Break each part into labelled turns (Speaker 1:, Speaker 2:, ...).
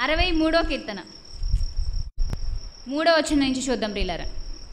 Speaker 1: అరవై మూడో కీర్తన మూడో వచ్చిన నుంచి చూద్దాం ప్రియులారా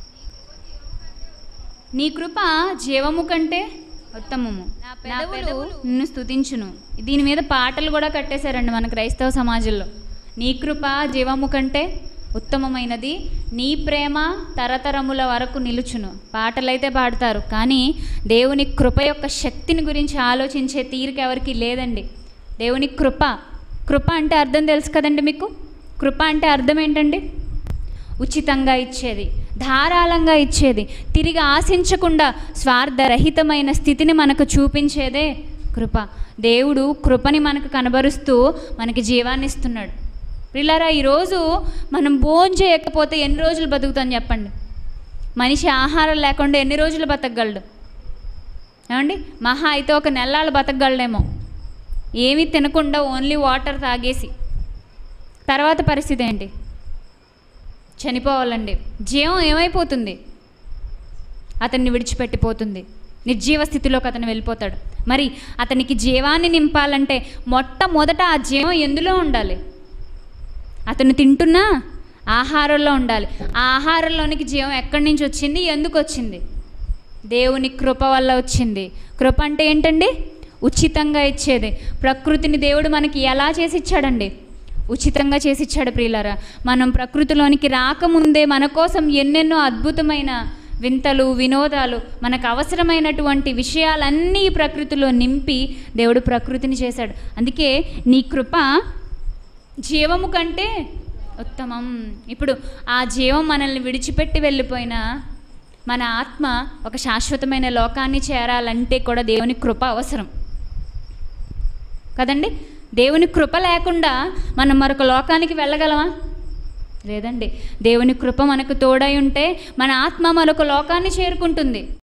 Speaker 1: నీ కృప జీవము కంటే ఉత్తమము నా పెదవులు నిన్ను స్తుతించును దీని మీద పాటలు కూడా కట్టేశారండి మన క్రైస్తవ సమాజంలో నీ కృప జీవము కంటే ఉత్తమమైనది నీ ప్రేమ తరతరముల వరకు నిలుచును పాటలైతే పాడతారు కానీ దేవుని కృప యొక్క శక్తిని గురించి ఆలోచించే తీరిక ఎవరికి లేదండి దేవుని కృప కృప అంటే అర్థం తెలుసు కదండి మీకు కృప అంటే అర్థం ఏంటండి ఉచితంగా ఇచ్చేది ధారాళంగా ఇచ్చేది తిరిగి ఆశించకుండా స్వార్థరహితమైన స్థితిని మనకు చూపించేదే కృప దేవుడు కృపని మనకు కనబరుస్తూ మనకి జీవాన్ని ఇస్తున్నాడు పిల్లరా ఈరోజు మనం భోజనం చేయకపోతే ఎన్ని రోజులు బతుకుతాం చెప్పండి మనిషి ఆహారం లేకుండా ఎన్ని రోజులు బతకగలడు ఏమండి మహా అయితే ఒక నెలలు బతకగలడేమో ఏమీ తినకుండా ఓన్లీ వాటర్ తాగేసి తర్వాత పరిస్థితి ఏంటి చనిపోవాలండి జీవం ఏమైపోతుంది అతన్ని విడిచిపెట్టిపోతుంది నిర్జీవ స్థితిలోకి అతను వెళ్ళిపోతాడు మరి అతనికి జీవాన్ని నింపాలంటే మొట్టమొదట ఆ జీవం ఎందులో ఉండాలి అతను తింటున్న ఆహారంలో ఉండాలి ఆ ఆహారంలోనికి జీవం ఎక్కడి నుంచి వచ్చింది ఎందుకు వచ్చింది దేవుని కృప వల్ల వచ్చింది కృప అంటే ఏంటండి ఉచితంగా ఇచ్చేది ప్రకృతిని దేవుడు మనకి ఎలా చేసి ఇచ్చాడండి ఉచితంగా చేసి ఇచ్చాడు ప్రియులారా మనం ప్రకృతిలోనికి రాకముందే మన కోసం ఎన్నెన్నో అద్భుతమైన వింతలు వినోదాలు మనకు అవసరమైనటువంటి విషయాలన్నీ ఈ ప్రకృతిలో నింపి దేవుడు ప్రకృతిని చేశాడు అందుకే నీ కృప జీవము కంటే ఉత్తమం ఇప్పుడు ఆ జీవం మనల్ని విడిచిపెట్టి వెళ్ళిపోయినా మన ఆత్మ ఒక శాశ్వతమైన లోకాన్ని చేరాలంటే కూడా దేవుని కృప అవసరం కదండి దేవుని కృప లేకుండా మనం మరొక లోకానికి వెళ్ళగలమా లేదండి దేవుని కృప మనకు తోడై ఉంటే మన ఆత్మ మరొక లోకాన్ని చేరుకుంటుంది